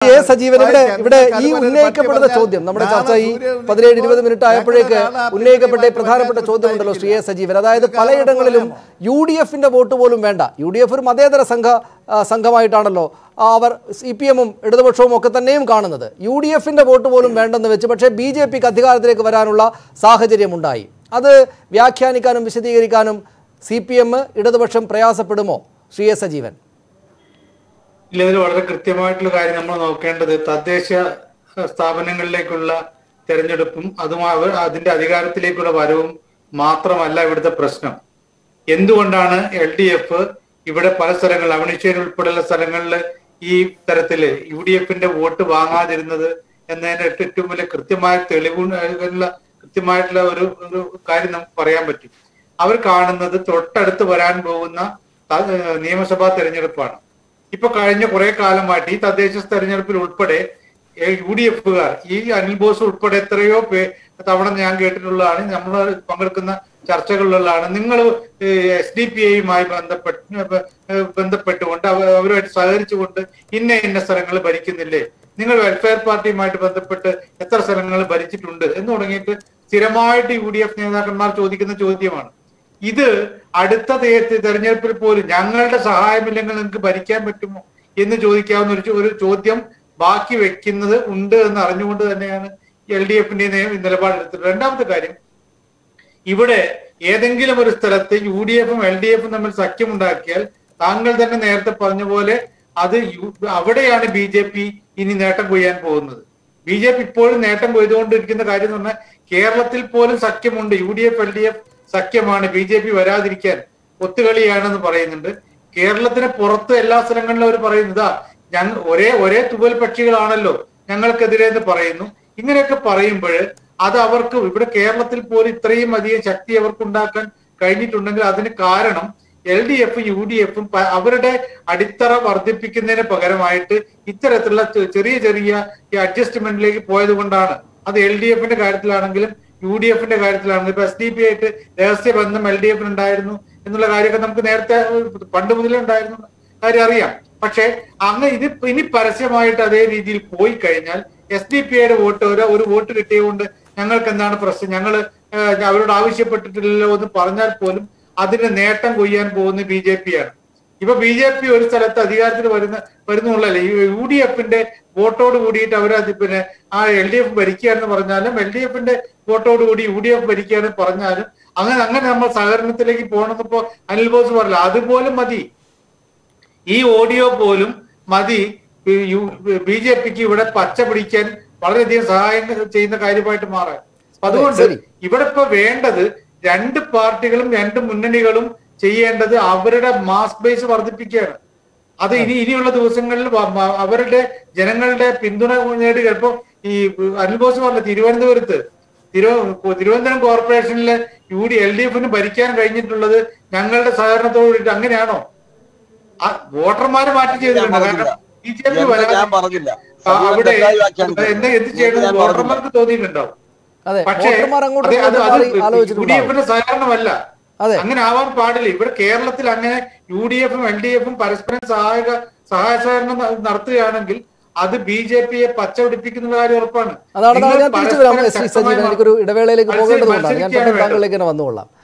A ആളാണ്. സജീവൻ ഇവിടെ സാഹിത്യം, ഇവിടെ ഈ കരുവന്നൂർ ഉന്നയിക്കപ്പെടുന്ന പറ്റി ചോദ്യം നമ്മുടെ പറഞ്ഞാൽ ചർച്ച ഈ നാളെ പതിനേഴ് ഇരുപത് സൂര്യ മിനിറ്റ് ആയപ്പോഴേക്ക് ഞങ്ങളുടെ നാളെ ഉന്നയിക്കപ്പെട്ട ഈ അപ്രീതിയുമായിട്ട് പ്രധാനപ്പെട്ട ഭയങ്കര ചോദ്യമുണ്ടല്ലോ ശ്രീ എ സജീവൻ അതായത് നിങ്ങൾക്ക് പലയിടങ്ങളിലും യു ഡി എഫിന്റെ വോട്ട് പോലും വേണ്ട യു ഡി എഫ് ഒരു മതേതര സംഘ ആ, സംഘമായിട്ടാണല്ലോ ആ, അവർ സി പി എമ്മും ഇടതുപക്ഷവും ഒക്കെ തന്നെയും കാണുന്നത് യു ഡി എഫിന്റെ വോട്ട് പോലും വേണ്ടെന്ന് വെച്ച് പക്ഷേ ബി ജെ പിക്ക് അധികാരത്തിലേക്ക് വരാനുള്ള സാഹചര്യമുണ്ടായി അത് വ്യാഖ്യാനിക്കാനും വിശദീകരിക്കാനും സി പി എം ഇടതുപക്ഷം പ്രയാസപ്പെടുമോ ശ്രീ എ സജീവൻ ഇല്ല ഇതിൽ വളരെ കൃത്യമായിട്ടുള്ള കാര്യം നമ്മൾ നോക്കേണ്ടത് തദ്ദേശ സ്ഥാപനങ്ങളിലേക്കുള്ള തെരഞ്ഞെടുപ്പും അതുമായി അവർ അതിന്റെ അധികാരത്തിലേക്കുള്ള വരവും മാത്രമല്ല ഇവിടുത്തെ പ്രശ്നം എന്തുകൊണ്ടാണ് എൽ ഡി എഫ് ഇവിടെ പല സ്ഥലങ്ങളിൽ അവണിശ്ശേരി ഉൾപ്പെടെയുള്ള സ്ഥലങ്ങളിൽ ഈ തരത്തില് യു ഡി എഫിന്റെ വോട്ട് വാങ്ങാതിരുന്നത് എന്നതിന്റെ ഏറ്റവും വലിയ കൃത്യമായ തെളിവുള്ള കൃത്യമായിട്ടുള്ള ഒരു ഒരു കാര്യം നമുക്ക് പറയാൻ പറ്റും അവർ കാണുന്നത് തൊട്ടടുത്ത് വരാൻ പോകുന്ന ത- ഏഹ് നിയമസഭാ തെരഞ്ഞെടുപ്പാണ് ഇപ്പൊ കഴിഞ്ഞ കുറെ കാലമായിട്ട് ഈ തദ്ദേശ തെരഞ്ഞെടുപ്പിൽ ഉൾപ്പെടെ യു ഡി എഫുകാർ ഈ അനിൽ ബോസ് ഉൾപ്പെടെ എത്രയോ പേ തവണ ഞാൻ കേട്ടിട്ടുള്ളതാണ് നമ്മൾ പങ്കെടുക്കുന്ന ചർച്ചകളിലുള്ളതാണ് നിങ്ങൾ എസ് ഡി പി ഐയുമായി ബന്ധപ്പെട്ട് ഏഹ് ബന്ധപ്പെട്ടുകൊണ്ട് അവ- അവരുമായിട്ട് സഹകരിച്ചുകൊണ്ട് ഇന്ന ഇന്ന സ്ഥലങ്ങൾ ഭരിക്കുന്നില്ലേ നിങ്ങൾ വെൽഫെയർ പാർട്ടിയുമായിട്ട് ബന്ധപ്പെട്ട് എത്ര സ്ഥലങ്ങൾ ഭരിച്ചിട്ടുണ്ട് എന്ന് തുടങ്ങിയിട്ട് സ്ഥിരമായിട്ട് യു ഡി എഫ് നേതാക്കന്മാർ ചോദിക്കുന്ന ചോദ്യമാണ് ഇത് അടുത്ത തേ- തെരഞ്ഞെടുപ്പിൽ പോലും ഞങ്ങളുടെ സഹായമില്ലെങ്കിൽ നിങ്ങൾക്ക് ഭരിക്കാൻ പറ്റുമോ എന്ന് ചോദിക്കാവുന്ന ഒരു ചോ- ഒരു ചോദ്യം ബാക്കി വെക്കുന്നത് ഉണ്ട് എന്ന് അറിഞ്ഞുകൊണ്ട് തന്നെയാണ് എൽ ഡി എഫിന്റെ നിലപാടെടുത്തത് രണ്ടാമത്തെ കാര്യം ഇവിടെ ഏതെങ്കിലും ഒരു സ്ഥലത്ത് യു ഡി എഫും എൽ ഡി എഫും തമ്മിൽ സഖ്യമുണ്ടാക്കിയാൽ താങ്കൾ തന്നെ നേരത്തെ പറഞ്ഞ പോലെ അത് യു- അവിടെയാണ് ബി ജെ പി ഇനി നേട്ടം കൊയ്യാൻ പോകുന്നത് ബി ജെ പി ഇപ്പോഴും നേട്ടം കൊയ്തുകൊണ്ടിരിക്കുന്ന കാര്യം എന്ന് പറഞ്ഞാൽ കേരളത്തിൽ പോലും സഖ്യമുണ്ട് U D F L D F സഖ്യമാണ് ബി ജെ പി വരാതിരിക്കാൻ ഒത്തുകളിയാണെന്ന് പറയുന്നുണ്ട് കേരളത്തിന് പുറത്ത് എല്ലാ സ്ഥലങ്ങളിലും അവർ പറയുന്നതാ ഞങ്ങൾ ഒരേ ഒരേ തുവൽ പക്ഷികളാണല്ലോ ഞങ്ങൾക്കെതിരെ എന്ന് പറയുന്നു ഇങ്ങനെയൊക്കെ പറയുമ്പോൾ അത് അവർക്ക് ഇവിടെ കേരളത്തിൽ പോലും ഇത്രയും അധികം ശക്തി അവർക്ക് ഉണ്ടാക്കാൻ കഴിഞ്ഞിട്ടുണ്ടെങ്കിൽ അതിന് കാരണം എൽ ഡി എഫും യു ഡി എഫും അവരുടെ അടിത്തറ വർദ്ധിപ്പിക്കുന്നതിന് പകരമായിട്ട് ഇത്തരത്തിലുള്ള ചെ- ചെറിയ ചെറിയ ഈ അഡ്ജസ്റ്റ്മെന്റിലേക്ക് പോയത് കൊണ്ടാണ് അത് എൽ ഡി എഫിന്റെ കാര്യത്തിലാണെങ്കിലും യു ഡി എഫിന്റെ കാര്യത്തിലാണെങ്കിലും ഇപ്പൊ എസ് ഡി പി ആയിട്ട് രഹസ്യ ബന്ധം എൽ ഡി എഫിന് ഉണ്ടായിരുന്നു എന്നുള്ള കാര്യമൊക്കെ നമുക്ക് നേരത്തെ ഏഹ്, പണ്ട് മുതലേ ഉണ്ടായിരുന്നു എന്ന കാര്യം അറിയാം പക്ഷെ അങ്ങ് ഇത് ഇനി പരസ്യമായിട്ട് അതേ രീതിയിൽ പോയി കഴിഞ്ഞാൽ എസ് ഡി പി ഐയുടെ വോട്ട് ഒരു ഒരു വോട്ട് കിട്ടിയതുകൊണ്ട് ഞങ്ങൾക്ക് എന്താണ് പ്രശ്നം ഞങ്ങൾ അവരോട് ആവശ്യപ്പെട്ടിട്ടില്ലല്ലോ എന്ന് പറഞ്ഞാൽ പോലും അതിന് നേട്ടം കൊയ്യാൻ പോകുന്നത് ബി ജെ പി ആണ് ഇപ്പൊ ബി ജെ പി ഒരു സ്ഥലത്ത് അധികാരത്തിൽ വരുന്ന വരുന്നുള്ളല്ലേ ഈ യു ഡി എഫിന്റെ വോട്ടോട് കൂടിയിട്ട് അവർ അത് പിന്നെ ആ എൽ ഡി എഫ് ഭരിക്കുകയെന്ന് പറഞ്ഞാലും എൽ ഡി എഫിന്റെ വോട്ടോട് കൂടി യു ഡി എഫ് ഭരിക്കുകയെന്ന് പറഞ്ഞാലും അങ്ങനെ അങ്ങനെ നമ്മൾ സഹകരണത്തിലേക്ക് പോകണമെന്നിപ്പോ അനിൽ ബോസ് പറഞ്ഞില്ല അതുപോലും മതി ഈ ഓഡിയോ പോലും മതി ബി ജെ പിക്ക് ഇവിടെ പച്ച പിടിക്കാൻ വളരെയധികം സഹായം ചെയ്യുന്ന കാര്യമായിട്ട് മാറാൻ അപ്പൊ അതുകൊണ്ട് ശരി. ഇവിടെ ഇപ്പൊ വേണ്ടത് രണ്ട് പാർട്ടികളും രണ്ട് മുന്നണികളും ചെയ്യേണ്ടത് അവരുടെ മാസ് ബേസ് വർദ്ധിപ്പിക്കുകയാണ് അത് ഇനി ഇനിയുള്ള ദിവസങ്ങളിൽ വ- മ- അവരുടെ ജനങ്ങളുടെ പിന്തുണ നേടുക ഇപ്പൊ ഈ അനിൽ ബോസ് പറഞ്ഞ തിരുവനന്തപുരത്ത് തിരു തിരുവനന്തപുരം കോർപ്പറേഷനിലെ യു ഡി എൽ ഡി എഫിന് ഭരിക്കാൻ കഴിഞ്ഞിട്ടുള്ളത് ഞങ്ങളുടെ സഹകരണത്തോട് കൂടിയിട്ട് അങ്ങനെയാണോ ആ, വോട്ടർമാര് മാറ്റി ചെയ്തിട്ടുണ്ട് ഞാൻ കാരണം ബി ജെ പി എന്ന് ഞാൻ പറഞ്ഞില്ല ആ, അവിടെ തെറ്റായി വ്യാഖ്യാനിക്കരുത്. എന്താ എന്ത് എന്ന് ചെയ്യണം ഞാൻ വോട്ടർമാർക്ക് തോന്നിയിട്ടുണ്ടാവും അതെ പക്ഷേ വോട്ടർമാർ അങ്ങോട്ടും അത് അത് ഇങ്ങോട്ടും മാറി യു ഡി ആലോചിച്ചിട്ടുണ്ടാവും എഫിന്റെ സഹകരണമല്ല അതെ അങ്ങനെ ആവാൻ പാടില്ല ഇവിടെ കേരളത്തിൽ അങ്ങനെ യു ഡി എഫും എൽ ഡി എഫും പരസ്പരം സഹായക സഹായ സഹകരണം ന- നടത്തുകയാണെങ്കിൽ അത് ബി ജെ പിയെ പച്ച പിടിപ്പിക്കുന്ന കാര്യം ഉറപ്പാണ് അതാണ് നിങ്ങൾ ഞാൻ തിരിച്ചു വരാം പരസ്പരം ശ്രീ ശക്തമായി സജീവൻ എനിക്കൊരു ഇടവേളയിലേക്ക് മത്സരി- പോകേണ്ടതുകൊണ്ടാണ് ഞാൻ മത്സരിക്കുകയാണ് പെട്ടെന്ന് താങ്കളിലേക്ക് തന്നെ വന്നുകൊള്ളാം